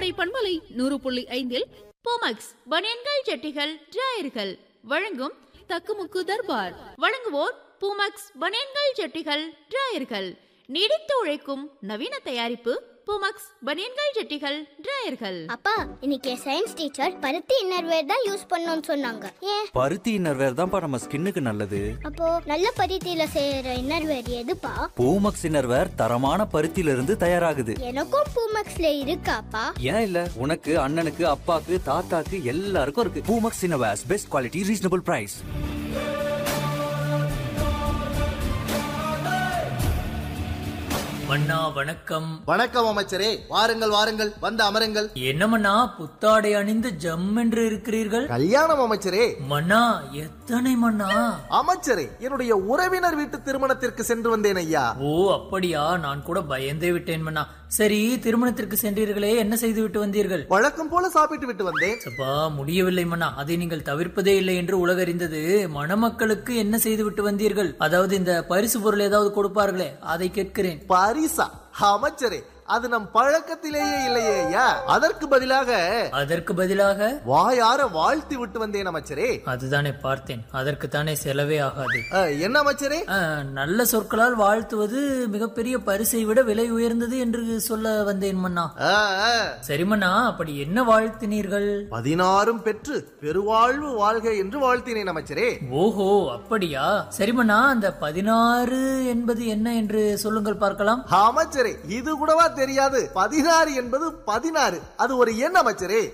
கோடை பண்பலை நூறு புள்ளி ஐந்தில் போமக்ஸ் பனியன்கள் ஜட்டிகள் டிராயர்கள் வழங்கும் தக்குமுக்கு தர்பார் வழங்குவோர் பூமக்ஸ் பனியன்கள் ஜட்டிகள் டிராயர்கள் நீடித்து உழைக்கும் நவீன தயாரிப்பு பூமக்ஸ் பனியன்கள் ஜட்டிகள் டிராயர்கள் அப்பா இன்னைக்கு சயின்ஸ் டீச்சர் பருத்தி இன்னர்வேர் தான் யூஸ் பண்ணணும்னு சொன்னாங்க ஏன் பருத்தி இன்னர்வேர் தான்ப்பா நம்ம ஸ்கின்னுக்கு நல்லது அப்போ நல்ல பருத்தியில செய்யற இன்னர்வேர் எதுப்பா பூமக்ஸ் இன்னர்வேர் தரமான பருத்தியில இருந்து தயாராகுது எனக்கும் பூமக்ஸ்ல இருக்காப்பா ஏன் இல்ல உனக்கு அண்ணனுக்கு அப்பாக்கு தாத்தாக்கு எல்லாருக்கும் இருக்கு Poomex innerwears best quality reasonable price மன்னா வணக்கம் வணக்கம் அமைச்சரே வாருங்கள் வாருங்கள் வந்து அமருங்கள் என்ன மன்னா புத்தாடை அணிந்து ஜம் என்று இருக்கிறீர்கள் கல்யாணம் அமைச்சரே மன்னா எத்தனை மன்னா அமைச்சரே என்னுடைய உறவினர் வீட்டு திருமணத்திற்கு சென்று வந்தேன் ஐயா ஓ அப்படியா நான் கூட பயந்தே விட்டேன் மன்னா சரி திருமணத்திற்கு சென்றீர்களே என்ன செய்து விட்டு வந்தீர்கள் வழக்கம் போல சாப்பிட்டு விட்டு வந்தேன் சப்பா முடியவில்லை மன்னா அதை நீங்கள் தவிர்ப்பதே இல்லை என்று உலகறிந்தது மணமக்களுக்கு என்ன செய்து விட்டு வந்தீர்கள் அதாவது இந்த பரிசு பொருள் ஏதாவது கொடுப்பார்களே அதை கேட்கிறேன் பரிசா அமைச்சரே அது நம் பழக்கத்திலேயே இல்லையே ஐயா அதற்கு பதிலாக அதற்கு பதிலாக வாயார வாழ்த்தி விட்டு வந்தேன் அமைச்சரே அதுதானே பார்த்தேன் அதற்கு தானே செலவே ஆகாது அஹ், என்ன அமைச்சரே ஆ, நல்ல சொற்களால் வாழ்த்துவது மிகப்பெரிய பரிசை விட விலை உயர்ந்தது என்று சொல்ல வந்தேன் மன்னா அஹ், அஹ், சரி மன்னா அப்படி என்ன வாழ்த்தினீர்கள் பதினாறும் பெற்று பெருவாழ்வு வாழ்க என்று வாழ்த்தினேன் அமைச்சரே ஓஹோ அப்படியா சரி மன்னா அந்த பதினாறு என்பது என்ன என்று சொல்லுங்கள் பார்க்கலாம் அமைச்சரே இது கூடவா தெரியாது பதினாறு என்பது பதினாறு அது ஒரு எண் அமைச்சரே